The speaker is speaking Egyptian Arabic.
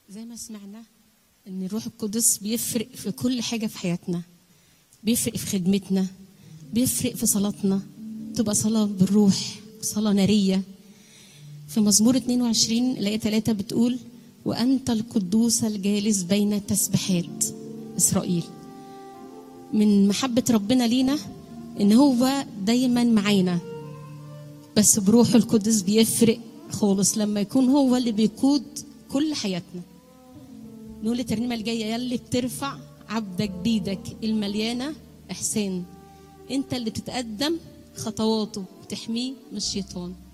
زي ما سمعنا ان الروح القدس بيفرق في كل حاجه في حياتنا بيفرق في خدمتنا بيفرق في صلاتنا تبقى صلاه بالروح صلاه ناريه في مزمور 22 الايه 3 بتقول وانت القدوس الجالس بين التسبيحات اسرائيل من محبه ربنا لينا ان هو دايما معانا بس بروحه القدس بيفرق خالص لما يكون هو اللي بيقود كل حياتنا نقول الترنيمة الجاية يلي بترفع عبدك بيدك المليانة إحسان أنت اللي بتتقدم خطواته وتحميه من الشيطان